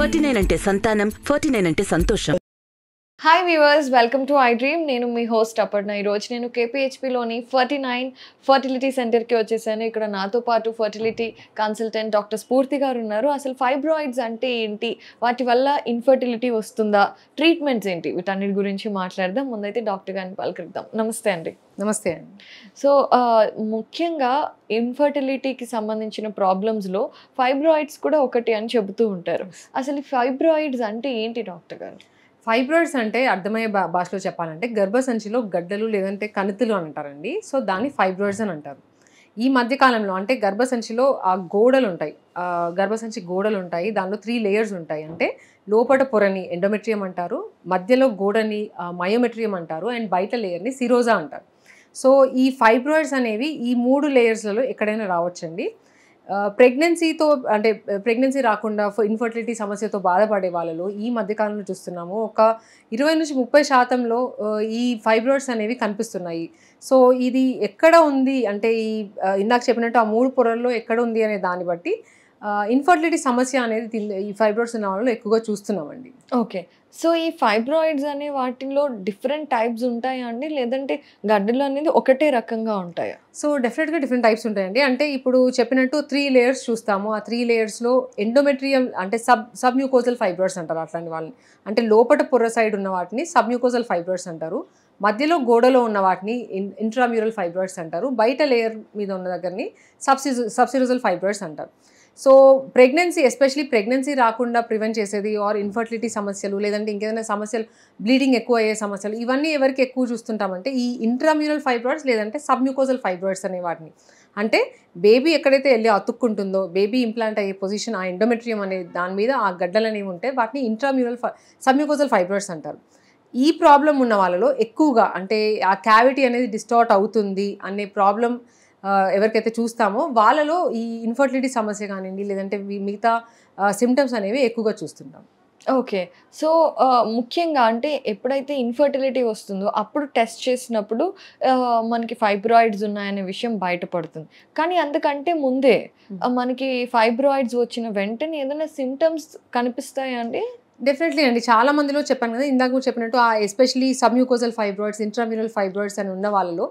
Forty nine అంటే సంతానం forty nine అంటే సంతోషం hi viewers welcome to I dream నేను మీ హోస్ట్ అపర్ణ ఈరోజు నేను కేపీహెచ్పిలోని ఫర్టీ నైన్ ఫర్టిలిటీ సెంటర్కి వచ్చేసాను ఇక్కడ నాతో పాటు ఫర్టిలిటీ కన్సల్టెంట్ డాక్టర్ స్ఫూర్తి గారు ఉన్నారు అసలు ఫైబ్రాయిడ్స్ అంటే ఏంటి వాటి వల్ల ఇన్ఫర్టిలిటీ వస్తుందా ట్రీట్మెంట్స్ ఏంటి వీటన్నిటి గురించి మాట్లాడదాం ముందైతే డాక్టర్ గారిని పలకరిద్దాం నమస్తే అండి నమస్తే అండి సో ఆ, ముఖ్యంగా ఇన్ఫర్టిలిటీకి సంబంధించిన ప్రాబ్లమ్స్లో ఫైబ్రాయిడ్స్ కూడా ఒకటి అని చెబుతూ ఉంటారు అసలు ఈ ఫైబ్రాయిడ్స్ అంటే ఏంటి డాక్టర్ గారు ఫైబ్రాయిడ్స్ అంటే అర్థమయ్యే భా భాషలో చెప్పాలంటే గర్భసంచిలో గడ్డలు లేదంటే కణితులు అని అంటారండి సో దాన్ని ఫైబ్రాయిడ్స్ అని అంటారు ఈ మధ్య కాలంలో అంటే గర్భసంచిలో ఆ గోడలు ఉంటాయి ఆ గర్భసంచి గోడలు ఉంటాయి దానిలో త్రీ లేయర్స్ ఉంటాయి అంటే లోపట పొరని ఎండోమెట్రియం అంటారు మధ్యలో గోడని మయోమెట్రియం అంటారు అండ్ బయట లేయర్ని సిరోజా అంటారు సో ఈ ఫైబ్రాయిడ్స్ అనేవి ఈ మూడు లేయర్స్లలో ఎక్కడైనా రావచ్చండి ప్రెగ్నెన్సీతో అంటే ప్రెగ్నెన్సీ రాకుండా ఇన్ఫర్టిలిటీ సమస్యతో బాధపడే వాళ్ళలో ఈ మధ్యకాలంలో చూస్తున్నాము ఒక ఇరవై నుంచి ముప్పై శాతంలో ఆ, ఈ ఫైబ్రాయిడ్స్ అనేవి కనిపిస్తున్నాయి సో ఇది ఎక్కడ ఉంది అంటే ఈ ఆ, ఇందాక చెప్పినట్టు ఆ మూడు పొరల్లో ఎక్కడ ఉంది అనే దాన్ని బట్టి ఇన్ఫర్టిలిటీ సమస్య అనేది దీని- ఈ ఫైబ్రాయిడ్స్ ఉన్న వాళ్ళలో ఎక్కువగా చూస్తున్నామండి ఓకే సో ఈ ఫైబ్రాయిడ్స్ అనే వాటిలో డిఫరెంట్ టైప్స్ ఉంటాయా అండి లేదంటే గడ్డలు అనేది ఒకటే రకంగా ఉంటాయా సో డెఫినెట్గా డిఫరెంట్ టైప్స్ ఉంటాయండి అంటే ఇప్పుడు చెప్పినట్టు త్రీ లేయర్స్ చూస్తాము ఆ త్రీ లేయర్స్లో ఎండోమెట్రియం అంటే సబ్ సబ్ మ్యూకోజల్ ఫైబ్రాయిడ్స్ అంటారు అట్లాంటి వాళ్ళని అంటే లోపట పొర సైడ్ ఉన్న వాటిని సబ్ మ్యూకోజల్ ఫైబ్రాయిడ్స్ అంటారు మధ్యలో గోడలో ఉన్న వాటిని ఇంట్రామ్యూరల్ ఫైబ్రాయిడ్స్ అంటారు బయట లేయర్ మీద ఉన్న దగ్గరని సబ్సిజు సబ్సిరోజల్ ఫైబ్రాయిడ్స్ అంటారు సో ప్రెగ్నెన్సీ ఎస్పెషలీ ప్రెగ్నెన్సీ రాకుండా ప్రివెంట్ చేసేది ఆర్ ఇన్ఫర్టిలిటీ సమస్యలు లేదంటే ఇంకేదైనా సమస్యలు బ్లీడింగ్ ఎక్కువ అయ్యే సమస్యలు ఇవన్నీ ఎవరికి ఎక్కువ చూస్తుంటామంటే ఈ ఇంట్రామ్యూరల్ ఫైబ్రాయిడ్స్ లేదంటే సబ్మ్యూకోజల్ ఫైబ్రాయిడ్స్ అనే వాటిని అంటే బేబీ ఎక్కడైతే వెళ్ళి అతుక్కుంటుందో బేబీ ఇంప్లాంట్ అయ్యే పొజిషన్ ఆ ఎండోమెట్రియం అనే దాని మీద ఆ గడ్డలు అనేవి ఉంటే వాటిని ఇంట్రామ్యూరల్ సబ్మ్యూకోజల్ ఫైబ్రాయిడ్స్ అంటారు ఈ ప్రాబ్లం ఉన్న వాళ్ళలో ఎక్కువగా అంటే ఆ క్యావిటీ అనేది డిస్టార్ట్ అవుతుంది అనే ప్రాబ్లం ఎవరికైతే చూస్తామో వాళ్ళలో ఈ ఇన్ఫర్టిలిటీ సమస్య కానివ్వండి లేదంటే వి- మిగతా సిమ్టమ్స్ అనేవి ఎక్కువగా చూస్తుంటాం ఓకే సో ఆ, ముఖ్యంగా అంటే ఎప్పుడైతే ఇన్ఫర్టిలిటీ వస్తుందో అప్పుడు టెస్ట్ చేసినప్పుడు ఆ, మనకి ఫైబ్రాయిడ్స్ ఉన్నాయనే విషయం బయటపడుతుంది కానీ అంతకంటే ముందే ఆ, మనకి ఫైబ్రాయిడ్స్ వచ్చిన వెంటనే ఏదైనా సిమ్టమ్స్ కనిపిస్తాయా అండి డెఫినెట్లీ అండి చాలా మందిలో చెప్పాను కదా ఇందాక కూడా చెప్పినట్టు ఆ especially submucosal fibroids intramural fibroids అని ఉన్న వాళ్ళలో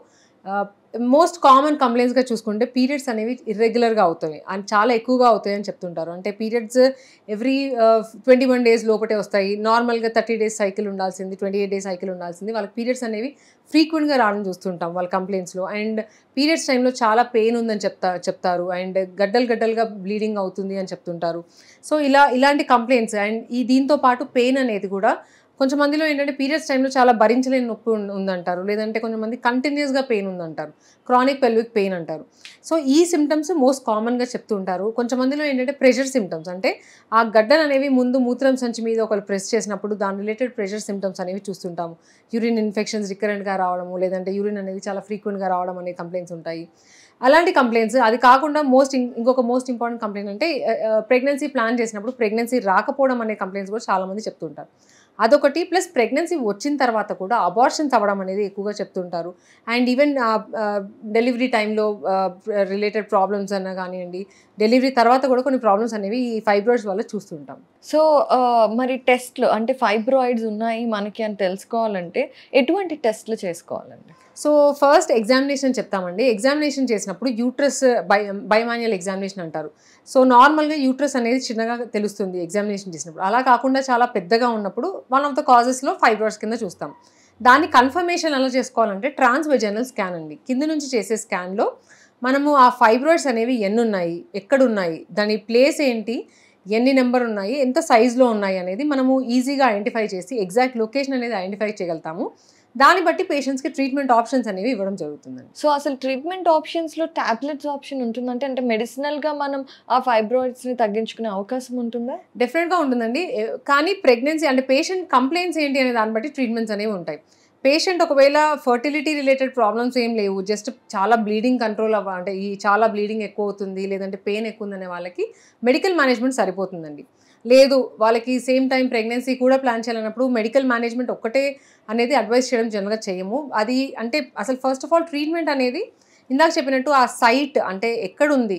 మోస్ట్ కామన్ కంప్లైంట్స్గా చూసుకుంటే పీరియడ్స్ అనేవి ఇర్రెగ్యులర్గా అవుతాయి అండ్ చాలా ఎక్కువగా అవుతాయి అని చెప్తుంటారు అంటే periods every twenty one days లోపటే వస్తాయి నార్మల్గా థర్టీ డేస్ సైకిల్ ఉండాల్సింది ట్వంటీ ఎయిట్ డేస్ సైకిల్ ఉండాల్సింది వాళ్ళకి పీరియడ్స్ అనేవి ఫ్రీక్వెంట్గా రావడం చూస్తుంటాం వాళ్ళ కంప్లైంట్స్లో అండ్ పీరియడ్స్ టైంలో చాలా పెయిన్ ఉందని చెప్తా చెప్తారు అండ్ గడ్డలు గడ్డలుగా బ్లీడింగ్ అవుతుంది అని చెప్తుంటారు సో ఇలా ఇలాంటి కంప్లైంట్స్ అండ్ ఈ దీంతో పాటు పెయిన్ అనేది కూడా కొంచెం మందిలో ఏంటంటే పీరియడ్స్ టైంలో చాలా భరించలేని నొప్పి ఉం- ఉందంటారు లేదంటే కొంతమంది కంటిన్యూస్గా పెయిన్ ఉందంటారు క్రానిక్ పెల్విక్ పెయిన్ అంటారు సో ఈ సిమ్టమ్స్ మోస్ట్ కామన్గా చెప్తూ ఉంటారు కొంచెం మందిలో ఏంటంటే ప్రెషర్ సిమ్టమ్స్ అంటే ఆ గడ్డలు అనేవి ముందు మూత్రం సంచి మీద ఒకరు ప్రెస్ చేసినప్పుడు దాని రిలేటెడ్ ప్రెషర్ సిమ్టమ్స్ అనేవి చూస్తుంటాము యూరిన్ ఇన్ఫెక్షన్స్ రికరెంట్గా రావడము లేదంటే యూరిన్ అనేది చాలా ఫ్రీక్వెంట్గా రావడం అనే కంప్లైంట్స్ ఉంటాయి అలాంటి కంప్లైంట్స్ అది కాకుండా మోస్ట్ ఇంకొక మోస్ట్ ఇంపార్టెంట్ కంప్లైంట్ అంటే ప్రెగ్నెన్సీ ప్లాన్ చేసినప్పుడు ప్రెగ్నెన్సీ రాకపోవడం అనే కంప్లైంట్స్ కూడా చాలామంది చెప్తుంటారు అదొకటి ప్లస్ ప్రెగ్నెన్సీ వచ్చిన తర్వాత కూడా అబార్షన్స్ అవ్వడం అనేది ఎక్కువగా చెప్తుంటారు అండ్ ఈవెన్ డెలివరీ టైంలో రిలేటెడ్ ప్రాబ్లమ్స్ అన్న కానివ్వండి డెలివరీ తర్వాత కూడా కొన్ని ప్రాబ్లమ్స్ అనేవి ఈ ఫైబ్రాయిడ్స్ వల్ల చూస్తుంటాం సో ఆ, మరి టెస్ట్లు అంటే ఫైబ్రాయిడ్స్ ఉన్నాయి మనకి అని తెలుసుకోవాలంటే ఎటువంటి టెస్ట్లు చేసుకోవాలండి సో ఫస్ట్ ఎగ్జామినేషన్ చెప్తామండి ఎగ్జామినేషన్ చేసినప్పుడు యూట్రస్ బై బైమాన్యువల్ ఎగ్జామినేషన్ అంటారు సో నార్మల్గా యూట్రస్ అనేది చిన్నగా తెలుస్తుంది ఎగ్జామినేషన్ చేసినప్పుడు అలా కాకుండా చాలా పెద్దగా ఉన్నప్పుడు వన్ ఆఫ్ ద కాజెస్లో ఫైబ్రాయిడ్స్ కింద చూస్తాం దాన్ని కన్ఫర్మేషన్ ఎలా చేసుకోవాలంటే ట్రాన్స్వెజనల్ స్కాన్ అండి కింద నుంచి చేసే స్కాన్లో మనము ఆ ఫైబ్రాయిడ్స్ అనేవి ఎన్ని ఉన్నాయి ఎక్కడున్నాయి దాని ప్లేస్ ఏంటి ఎన్ని నెంబర్ ఉన్నాయి ఎంత సైజులో ఉన్నాయి అనేది మనము ఈజీగా ఐడెంటిఫై చేసి ఎగ్జాక్ట్ లొకేషన్ అనేది ఐడెంటిఫై చేయగలుగుతాము దాన్ని బట్టి పేషెంట్స్కి ట్రీట్మెంట్ ఆప్షన్స్ అనేవి ఇవ్వడం జరుగుతుందండి సో అసలు ట్రీట్మెంట్ ఆప్షన్స్లో టాబ్లెట్స్ ఆప్షన్ ఉంటుందంటే అంటే మెడిసినల్గా మనం ఆ ఫైబ్రాయిడ్స్ని తగ్గించుకునే అవకాశం ఉంటుందా డెఫినెట్గా ఉంటుందండి ఏ- కానీ ప్రెగ్నెన్సీ అంటే పేషెంట్ కంప్లైంట్స్ ఏంటి అనే దాన్ని బట్టి ట్రీట్మెంట్స్ అనేవి ఉంటాయి పేషెంట్ ఒకవేళ ఫర్టిలిటీ రిలేటెడ్ ప్రాబ్లమ్స్ ఏం లేవు జస్ట్ చాలా బ్లీడింగ్ కంట్రోల్ అవ్వ అంటే ఈ చాలా బ్లీడింగ్ ఎక్కువ అవుతుంది లేదంటే పెయిన్ ఎక్కువ ఉందనే వాళ్ళకి మెడికల్ మేనేజ్మెంట్ సరిపోతుందండి లేదు వాళ్ళకి సేమ్ టైం ప్రెగ్నెన్సీ కూడా ప్లాన్ చేయాలన్నప్పుడు మెడికల్ మేనేజ్మెంట్ ఒక్కటే అనేది అడ్వైస్ చేయడం జనరల్గా చేయము అది అంటే అసలు ఫస్ట్ ఆఫ్ ఆల్ ట్రీట్మెంట్ అనేది ఇందాక చెప్పినట్టు ఆ సైట్ అంటే ఎక్కడుంది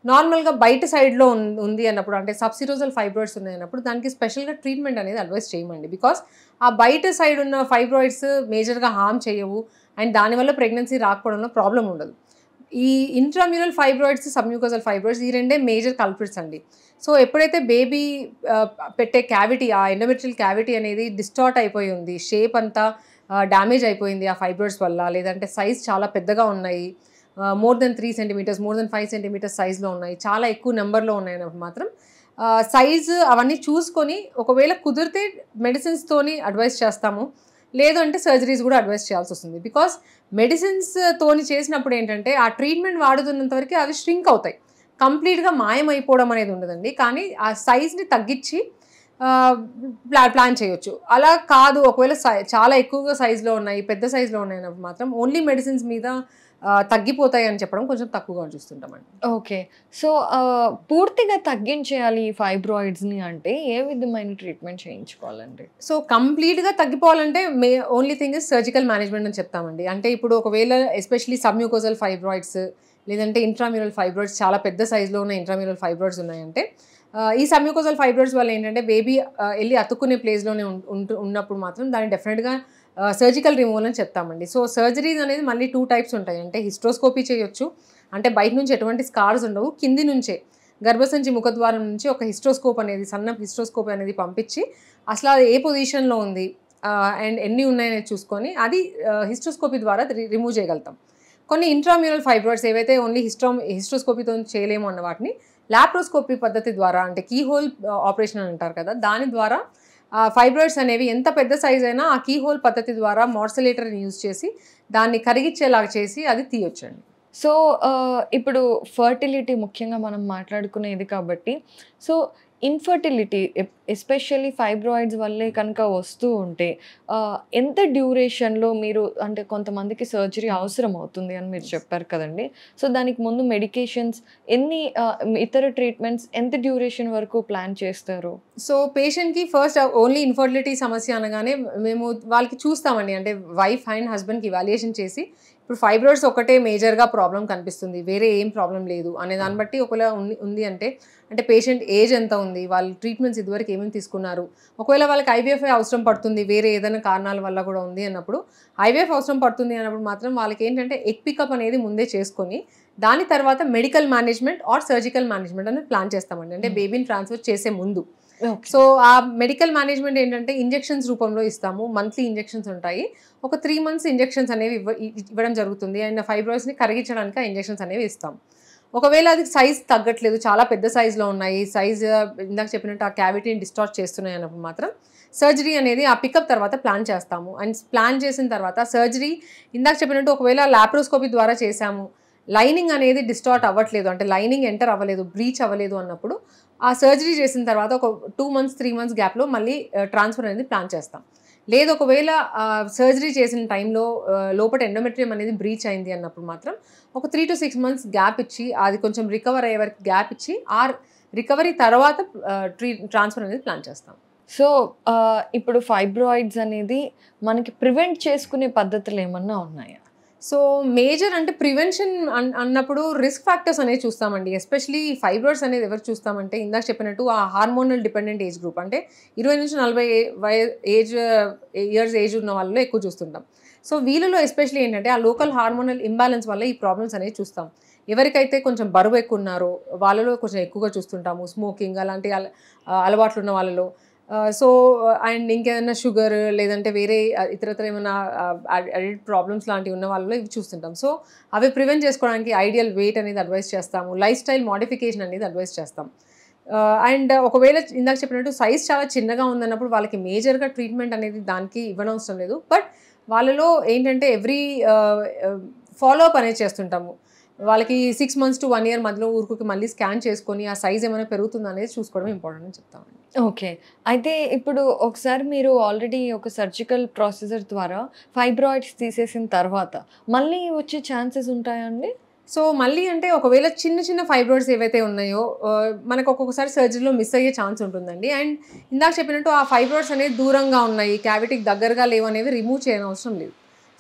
నార్మల్గా బయట సైడ్లో ఉంది అన్నప్పుడు అంటే సబ్సిరోజల్ ఫైబ్రాయిడ్స్ ఉన్నాయి అన్నప్పుడు దానికి స్పెషల్గా ట్రీట్మెంట్ అనేది అడ్వైస్ చేయమండి బికాస్ ఆ బయట సైడ్ ఉన్న ఫైబ్రాయిడ్స్ మేజర్గా హార్మ్ చేయవు అండ్ దానివల్ల ప్రెగ్నెన్సీ రాకపోవడంలో ప్రాబ్లం ఉండదు ఈ ఇంట్రామ్యూరల్ ఫైబ్రాయిడ్స్ సబ్మ్యూకోజల్ ఫైబ్రాయిడ్స్ ఈ రెండే మేజర్ కల్ప్రిట్స్ అండి సో ఎప్పుడైతే బేబీ పెట్టే క్యావిటీ ఆ ఎండోమెట్రియల్ క్యావిటీ అనేది డిస్టార్ట్ అయిపోయి ఉంది షేప్ అంతా డ్యామేజ్ అయిపోయింది ఆ ఫైబ్రాయిడ్స్ వల్ల లేదంటే సైజ్ చాలా పెద్దగా ఉన్నాయి more than three centimetres more than five centimetres సైజ్లో ఉన్నాయి చాలా ఎక్కువ నెంబర్లో ఉన్నాయి అన్నప్పుడు మాత్రం సైజు అవన్నీ చూసుకొని ఒకవేళ కుదిరితే మెడిసిన్స్తోని అడ్వైస్ చేస్తాము లేదు అంటే సర్జరీస్ కూడా అడ్వైస్ చేయాల్సి వస్తుంది బికాస్ మెడిసిన్స్ తోని చేసినప్పుడు ఏంటంటే ఆ ట్రీట్మెంట్ వాడుతున్నంత వరకు అవి స్ట్రింక్ అవుతాయి కంప్లీట్గా మాయమైపోవడం అనేది ఉండదండి కానీ ఆ సైజ్ని తగ్గించి ప్లా ప్లాన్ చేయొచ్చు అలా కాదు ఒకవేళ సై చాలా ఎక్కువగా సైజులో ఉన్నాయి పెద్ద సైజులో ఉన్నాయి అన్నప్పుడు మాత్రం ఓన్లీ మెడిసిన్స్ మీద ఆ, తగ్గిపోతాయి అని చెప్పడం కొంచెం తక్కువగా చూస్తుంటామండి ఓకే సో పూర్తిగా తగ్గించేయాలి ఈ ఫైబ్రాయిడ్స్ని అంటే ఏ విధమైన ట్రీట్మెంట్ చేయించుకోవాలండి సో కంప్లీట్గా తగ్గిపోవాలంటే may only thing is surgical management అని చెప్తామండి అంటే ఇప్పుడు ఒకవేళ ఎస్పెషలీ సబ్మ్యూకోజల్ ఫైబ్రాయిడ్స్ లేదంటే ఇంట్రామ్యూరల్ ఫైబ్రాయిడ్స్ చాలా పెద్ద సైజులో ఉన్న ఇంట్రామ్యూరల్ ఫైబ్రాయిడ్స్ ఉన్నాయంటే ఆ, ఈ సబ్మ్యూకోజల్ ఫైబ్రాయిడ్స్ వల్ల ఏంటంటే బేబీ వెళ్ళి అతుక్కునే ప్లేస్లోనే ఉంటూ ఉన్నప్పుడు మాత్రం దాన్ని డెఫినెట్గా సర్జికల్ రిమూవల్ అని చెప్తామండి సో సర్జరీస్ అనేది మళ్ళీ టూ టైప్స్ ఉంటాయి అంటే హిస్ట్రోస్కోపీ చేయొచ్చు అంటే బయట నుంచి ఎటువంటి స్కార్స్ ఉండవు కింది నుంచే గర్భసంచి ముఖద్వారం నుంచి ఒక హిస్ట్రోస్కోప్ అనేది సన్న హిస్ట్రోస్కోప్ అనేది పంపించి అసలు అది ఏ పొజిషన్లో ఉంది అండ్ ఎన్ని ఉన్నాయనేది చూసుకొని అది హిస్ట్రోస్కోపీ ద్వారా రిమూవ్ చేయగలుగుతాం కొన్ని ఇంట్రామ్యూరల్ ఫైబ్రాయిడ్స్ ఏవైతే ఓన్లీ హిస్ట్రో హిస్ట్రోస్కోపీతో చేయలేము అన్న వాటిని లాప్రోస్కోపీ పద్ధతి ద్వారా అంటే కీ హోల్ ఆపరేషన్ అని అంటారు కదా దాని ద్వారా ఫైబ్రాయిడ్స్ అనేవి ఎంత పెద్ద సైజ్ అయినా ఆ కీ హోల్ పద్ధతి ద్వారా మార్సలేటర్ని యూజ్ చేసి దాన్ని కరిగిచ్చేలాగా చేసి అది తీయొచ్చండి సో ఇప్పుడు ఫర్టిలిటీ ముఖ్యంగా మనం మాట్లాడుకునేది కాబట్టి సో ఇన్ఫర్టిలిటీ ఎస్పెషల్లీ ఫైబ్రాయిడ్స్ వల్లే కనుక వస్తూ ఉంటే ఆ, ఎంత డ్యూరేషన్లో మీరు అంటే కొంతమందికి సర్జరీ అవసరం అవుతుంది అని మీరు చెప్పారు కదండి సో దానికి ముందు మెడికేషన్స్ ఎన్ని ఆ, ఇతర ట్రీట్మెంట్స్ ఎంత డ్యూరేషన్ వరకు ప్లాన్ చేస్తారు సో పేషెంట్కి ఫస్ట్ ఓన్లీ ఇన్ఫర్టిలిటీ సమస్య అనగానే మేము వాళ్ళకి చూస్తామండి అంటే వైఫ్ అండ్ హస్బెండ్కి ఇవాల్యుయేషన్ చేసి ఇప్పుడు ఫైబ్రాయిడ్స్ ఒకటే మేజర్గా ప్రాబ్లం కనిపిస్తుంది వేరే ఏం ప్రాబ్లం లేదు అనే దాన్ని బట్టి ఒకవేళ ఉంది ఉంది అంటే అంటే పేషెంట్ ఏజ్ ఎంత ఉంది వాళ్ళు ట్రీట్మెంట్స్ ఇదివరకు ఏమేమి తీసుకున్నారు ఒకవేళ వాళ్ళకి ఐవీఎఫ్ అవసరం పడుతుంది వేరే ఏదైనా కారణాల వల్ల కూడా ఉంది అన్నప్పుడు ఐవీఎఫ్ అవసరం పడుతుంది అన్నప్పుడు మాత్రం వాళ్ళకి ఏంటంటే ఎగ్ పికప్ అనేది ముందే చేసుకొని దాని తర్వాత medical management or surgical management అనేది ప్లాన్ చేస్తామండి అంటే Hmm. బేబీని ట్రాన్స్ఫర్ చేసే ముందు ఓకే సో ఆ మెడికల్ మేనేజ్మెంట్ ఏంటంటే ఇంజెక్షన్స్ రూపంలో ఇస్తాము మంత్లీ ఇంజెక్షన్స్ ఉంటాయి ఒక త్రీ మంత్స్ ఇంజెక్షన్స్ అనేవి ఇవ్వ ఇ- ఇవ్వడం జరుగుతుంది అండ్ ఫైబ్రాయిడ్స్ని కరిగించడానికి ఆ ఇంజెక్షన్స్ అనేవి ఇస్తాం ఒకవేళ అది సైజ్ తగ్గట్లేదు చాలా పెద్ద సైజులో ఉన్నాయి సైజ్ ఇందాక చెప్పినట్టు ఆ క్యావిటీని డిస్టార్ట్ చేస్తున్నాయి అన్నప్పుడు మాత్రం సర్జరీ అనేది ఆ పికప్ తర్వాత ప్లాన్ చేస్తాము అండ్ ప్లాన్ చేసిన తర్వాత సర్జరీ ఇందాక చెప్పినట్టు ఒకవేళ లాప్రోస్కోపీ ద్వారా చేశాము లైనింగ్ అనేది డిస్టార్ట్ అవ్వట్లేదు అంటే లైనింగ్ ఎంటర్ అవ్వలేదు బ్రీచ్ అవ్వలేదు అన్నప్పుడు ఆ సర్జరీ చేసిన తర్వాత ఒక టూ మంత్స్ త్రీ మంత్స్ గ్యాప్లో మళ్ళీ ట్రాన్స్ఫర్ అనేది ప్లాన్ చేస్తాం లేదు ఒకవేళ సర్జరీ చేసిన టైంలో లోపల ఎండోమెట్రియం అనేది బ్రీచ్ అయింది అన్నప్పుడు మాత్రం ఒక three to six months gap ఇచ్చి అది కొంచెం రికవర్ అయ్యే వరకు గ్యాప్ ఇచ్చి ఆ రికవరీ తర్వాత ట్రీ ట్రాన్స్ఫర్ అనేది ప్లాన్ చేస్తాం సో ఆ, ఇప్పుడు ఫైబ్రాయిడ్స్ అనేది మనకి ప్రివెంట్ చేసుకునే పద్ధతులు ఏమన్నా ఉన్నాయా సో మేజర్ అంటే ప్రివెన్షన్ అన్నప్పుడు రిస్క్ ఫ్యాక్టర్స్ అనేవి చూస్తామండి ఎస్పెషలీ ఫైబ్రాయిడ్స్ అనేది ఎవరు చూస్తామంటే ఇందాక చెప్పినట్టు ఆ హార్మోనల్ డిపెండెంట్ ఏజ్ గ్రూప్ అంటే ఇరవై నుంచి నలభై వయ ఏజ్ ఇయర్స్ ఏజ్ ఉన్న వాళ్ళలో ఎక్కువ చూస్తుంటాం సో వీళ్ళలో ఎస్పెషలీ ఏంటంటే ఆ లోకల్ హార్మోనల్ ఇంబ్యాలెన్స్ వల్ల ఈ ప్రాబ్లమ్స్ అనేవి చూస్తాం ఎవరికైతే కొంచెం బరువు ఎక్కువ ఉన్నారో వాళ్ళలో కొంచెం ఎక్కువగా చూస్తుంటాము స్మోకింగ్ అలాంటి అల- ఆ, అలవాట్లు ఉన్న వాళ్ళలో సో అండ్ ఇంకేదైనా షుగర్ లేదంటే వేరే ఆ, ఇతరత్ర ఏమైనా అడిట్ ప్రాబ్లమ్స్ లాంటివి ఉన్న వాళ్ళలో ఇవి చూస్తుంటాం సో అవి ప్రివెంట్ చేసుకోవడానికి ఐడియల్ వెయిట్ అనేది అడ్వైస్ చేస్తాము లైఫ్ స్టైల్ మోడిఫికేషన్ అనేది అడ్వైస్ చేస్తాం అండ్ ఒకవేళ ఇందాక చెప్పినట్టు సైజ్ చాలా చిన్నగా ఉందన్నప్పుడు వాళ్ళకి మేజర్గా ట్రీట్మెంట్ అనేది దానికి ఇవ్వనవసరం లేదు బట్ వాళ్ళలో ఏంటంటే ఎవ్రీ ఫాలో అప్ అనేది చేస్తుంటాము వాళ్ళకి six months to one year మధ్యలో ఊరుకుకి మళ్ళీ స్కాన్ చేసుకొని ఆ సైజ్ ఏమైనా పెరుగుతుందా అనేది చూసుకోవడం ఇంపార్టెంట్ అని చెప్తామండి ఓకే అయితే ఇప్పుడు ఒకసారి మీరు ఆల్రెడీ ఒక సర్జికల్ ప్రొసీజర్ ద్వారా ఫైబ్రాయిడ్స్ తీసేసిన తర్వాత మళ్ళీ వచ్చే ఛాన్సెస్ ఉంటాయండి సో మళ్ళీ అంటే ఒకవేళ చిన్న చిన్న ఫైబ్రాయిడ్స్ ఏవైతే ఉన్నాయో ఆ, మనకు ఒక్కొక్కసారి సర్జరీలో మిస్ అయ్యే ఛాన్స్ ఉంటుందండి అండ్ ఇందాక చెప్పినట్టు ఆ ఫైబ్రాయిడ్స్ అనేది దూరంగా ఉన్నాయి క్యావిటీకి దగ్గరగా లేవు అనేవి రిమూవ్ చేయని అవసరం లేదు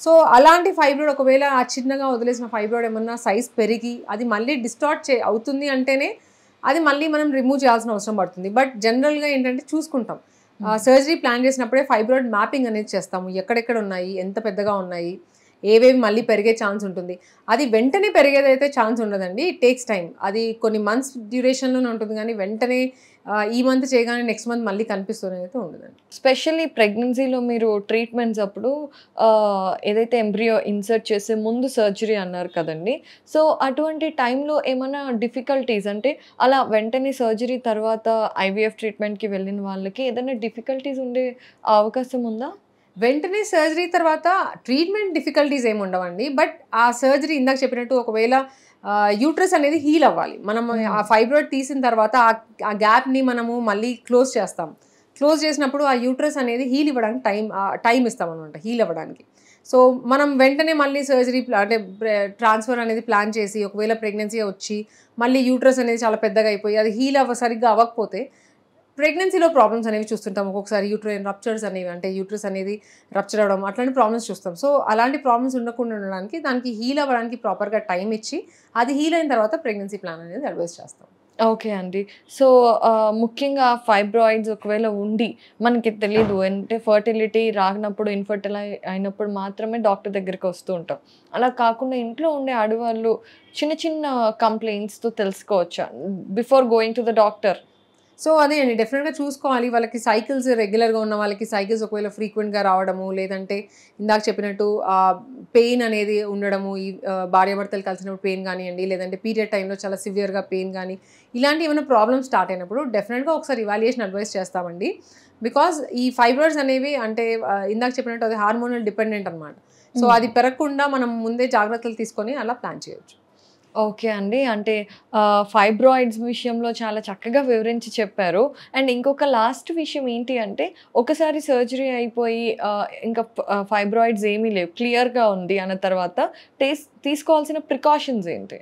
సో అలాంటి ఫైబ్రాయిడ్ ఒకవేళ ఆ చిన్నగా వదిలేసిన ఫైబ్రాయిడ్ ఏమన్నా సైజ్ పెరిగి అది మళ్ళీ డిస్టార్ట్ చే అవుతుంది అంటేనే అది మళ్ళీ మనం రిమూవ్ చేయాల్సిన అవసరం పడుతుంది బట్ జనరల్గా ఏంటంటే చూసుకుంటాం సర్జరీ ప్లాన్ చేసినప్పుడే ఫైబ్రాయిడ్ మ్యాపింగ్ అనేది చేస్తాము ఎక్కడెక్కడ ఉన్నాయి ఎంత పెద్దగా ఉన్నాయి ఏవేవి మళ్ళీ పెరిగే ఛాన్స్ ఉంటుంది అది వెంటనే పెరిగేదైతే ఛాన్స్ ఉండదండి ఇట్ టేక్స్ టైం అది కొన్ని మంత్స్ డ్యూరేషన్లోనే ఉంటుంది కానీ వెంటనే ఆ, ఈ మంత్ చేయగానే నెక్స్ట్ మంత్ మళ్ళీ కనిపిస్తుంది అయితే ఉండదండి స్పెషల్లీ ప్రెగ్నెన్సీలో మీరు ట్రీట్మెంట్స్ అప్పుడు ఆ, ఏదైతే ఎంబ్రియో ఇన్సర్ట్ చేసే ముందు సర్జరీ అన్నారు కదండి సో అటువంటి టైంలో ఏమైనా డిఫికల్టీస్ అంటే అలా వెంటనే సర్జరీ తర్వాత ఐవీఎఫ్ ట్రీట్మెంట్కి వెళ్ళిన వాళ్ళకి ఏదైనా డిఫికల్టీస్ ఉండే అవకాశం ఉందా వెంటనే సర్జరీ తర్వాత ట్రీట్మెంట్ డిఫికల్టీస్ ఏమి ఉండవండి బట్ ఆ సర్జరీ ఇందాక చెప్పినట్టు ఒకవేళ యూట్రస్ అనేది హీల్ అవ్వాలి మనం ఆ ఫైబ్రాయిడ్ తీసిన తర్వాత ఆ- ఆ గ్యాప్ని మనము మళ్ళీ క్లోజ్ చేస్తాం క్లోజ్ చేసినప్పుడు ఆ యూట్రస్ అనేది హీల్ ఇవ్వడానికి టైం టైం ఇస్తాం అనమాట హీల్ అవ్వడానికి సో మనం వెంటనే మళ్ళీ సర్జరీ అంటే ట్రాన్స్ఫర్ అనేది ప్లాన్ చేసి ఒకవేళ ప్రెగ్నెన్సీ వచ్చి మళ్ళీ యూట్రస్ అనేది చాలా పెద్దగా అయిపోయి అది హీల్ అవ్వ సరిగ్గా అవ్వకపోతే ప్రెగ్నెన్సీలో ప్రాబ్లమ్స్ అనేవి చూస్తుంటాం ఒక్కొక్కసారి యూట్రైన్ రప్చర్స్ అనేవి అంటే యూట్రస్ అనేది రప్చర్ అవ్వడం అట్లాంటి ప్రాబ్లమ్స్ చూస్తాం సో అలాంటి ప్రాబ్లమ్స్ ఉండకుండా ఉండడానికి దానికి హీల్ అవ్వడానికి ప్రాపర్గా టైం ఇచ్చి అది హీల్ అయిన తర్వాత ప్రెగ్నెన్సీ ప్లాన్ అనేది అడ్వైస్ చేస్తాం ఓకే అండి సో ఆ, ముఖ్యంగా ఫైబ్రాయిడ్స్ ఒకవేళ ఉండి మనకి తెలియదు అంటే ఫర్టిలిటీ రానప్పుడు ఇన్ఫర్టిల్ అయినప్పుడు మాత్రమే డాక్టర్ దగ్గరికి వస్తూ ఉంటాం అలా కాకుండా ఇంట్లో ఉండే ఆడవాళ్ళు చిన్న చిన్న కంప్లైంట్స్తో తెలుసుకోవచ్చా before going to the doctor so అదే అండి డెఫినెట్గా చూసుకోవాలి వాళ్ళకి సైకిల్స్ రెగ్యులర్గా ఉన్న వాళ్ళకి సైకిల్స్ ఒకవేళ ఫ్రీక్వెంట్గా రావడము లేదంటే ఇందాక చెప్పినట్టు పెయిన్ అనేది ఉండడము ఈ ఆ, భార్యాభర్తలు కలిసినప్పుడు పెయిన్ కానివ్వండి లేదంటే పీరియడ్ టైంలో చాలా సివియర్గా పెయిన్ కానీ ఇలాంటి ఏమైనా ప్రాబ్లమ్స్ స్టార్ట్ అయినప్పుడు డెఫినెట్గా ఒకసారి ఇవాల్యుయేషన్ అడ్వైస్ చేస్తామండి బికాజ్ ఈ ఫైబ్రాయిడ్స్ అనేవి అంటే ఆ, ఇందాక చెప్పినట్టు అది హార్మోనల్ డిపెండెంట్ అనమాట సో Hmm. అది పెరగకుండా మనం ముందే జాగ్రత్తలు తీసుకొని అలా ప్లాన్ చేయొచ్చు ఓకే అండి అంటే ఫైబ్రాయిడ్స్ విషయంలో చాలా చక్కగా వివరించి చెప్పారు అండ్ ఇంకొక లాస్ట్ విషయం ఏంటి అంటే ఒకసారి సర్జరీ అయిపోయి ఆ, ఇంకా ఫైబ్రాయిడ్స్ ఏమీ లేవు క్లియర్గా ఉంది అన్న తర్వాత టేస్ తీసుకోవాల్సిన ప్రికాషన్స్ ఏంటి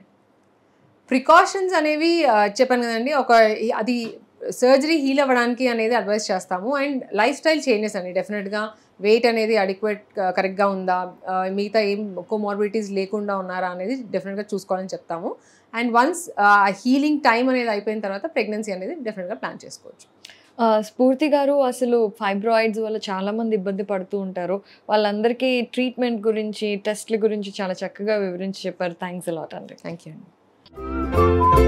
ప్రికాషన్స్ అనేవి ఆ, చెప్పాను కదండి ఒక ఈ- అది సర్జరీ హీల్ అవ్వడానికి అనేది అడ్వైస్ చేస్తాము అండ్ లైఫ్ స్టైల్ చేంజెస్ అండి డెఫినెట్గా వెయిట్ అనేది అడిక్వేట్ కరెక్ట్గా ఉందా ఆ, మిగతా ఏం కోమార్బిడిటీస్ లేకుండా ఉన్నారా అనేది డెఫినెట్గా చూసుకోవాలని చెప్తాము అండ్ వన్స్ హీలింగ్ టైం అనేది అయిపోయిన తర్వాత ప్రెగ్నెన్సీ అనేది డెఫినెట్గా ప్లాన్ చేసుకోవచ్చు ఆ, స్ఫూర్తి గారు అసలు ఫైబ్రాయిడ్స్ వల్ల చాలా మంది ఇబ్బంది పడుతూ ఉంటారు వాళ్ళందరికీ ట్రీట్మెంట్ గురించి టెస్ట్ల గురించి చాలా చక్కగా వివరించి చెప్పారు థ్యాంక్స్ అలాట్ అండి థ్యాంక్ యూ అండి